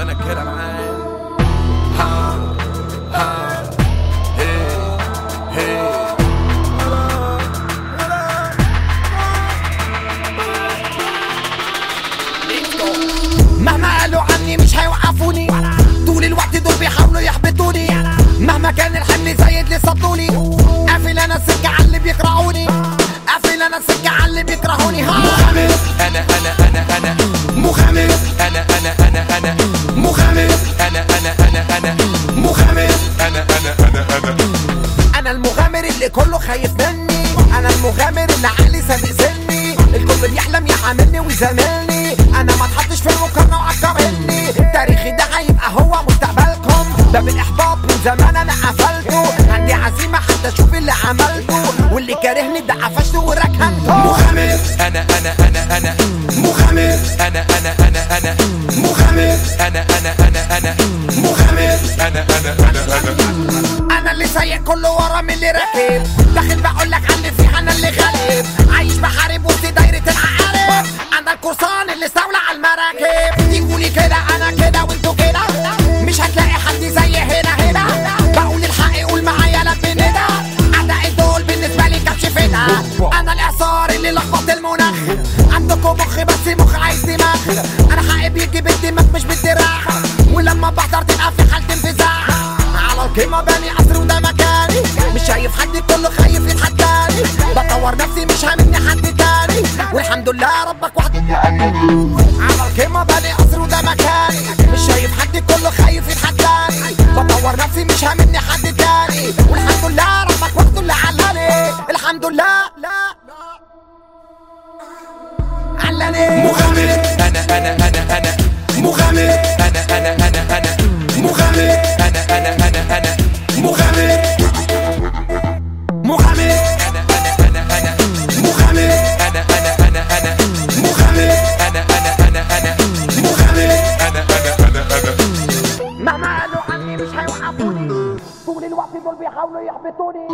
انا كده معايا ها ها هي هي مهما قالوا عني مش هيوقفوني طول الوقت دول بيحاولوا يحبطوني مهما كان الحمل زايد لسه طولي قافل انا السكه على اللي بيكرهوني قافل انا السكه على اللي بيكرهوني ها مغامر انا انا انا انا مغامر انا انا انا انا مغامر انا انا انا انا مغامر انا انا انا انا انا المغامر اللي كله خايف مني انا المغامر اللي عقلي سابق سني الكل بيحلم يحاملني ويزاملني انا ما اتحطش في المقارنه وعكرني تاريخي ده هيبقى هو مستقبلكم باب الاحباط من زمان انا قفلته عندي عزيمه حتى اشوف اللي عملته واللي كارهني ده قفشته وركنته مغامر انا انا انا انا مغامر انا انا انا انا مغامر انا انا انا انا مغامر انا انا انا انا انا اللي سايق كله ورا من اللي راكب داخل بقول لك على اللي فيه انا اللي غالب عايش بحارب وسط دايره العقارب انا القرصان اللي استولى على المراكب تقولي كده انا كده وانتوا كده مش هتلاقي حد زي هنا هنا بقول الحق قول معايا لا بندى اعدائي دول بالنسبه لي كبش فدا انا الاعصار اللي لخبط المناخ عندكم مخ بس مخ عايز دماغ انا حقي بيجي بالدماغ مش بالدراع ولما بحضر تبقى في حالة انفزاع على القمة باني قصر وده مكاني مش شايف حد كله خايف يتحداني بطور نفسي مش هاممني حد تاني والحمد لله ربك وحدك على القمة باني قصر وده مكاني مش شايف حد كله خايف يتحداني بطور نفسي مش هاممني حد تاني والحمد لله ربك وحده اللي علاني الحمد لله لا علاني مغامر انا انا انا انا مغامر انا انا انا انا مغامر انا انا انا انا مغامر مغامر انا انا انا انا مغامر انا انا انا انا مغامر انا انا انا انا مغامر انا انا انا انا مهما قالوا عني مش هيوقفوني طول الوقت دول بيحاولوا يحبطوني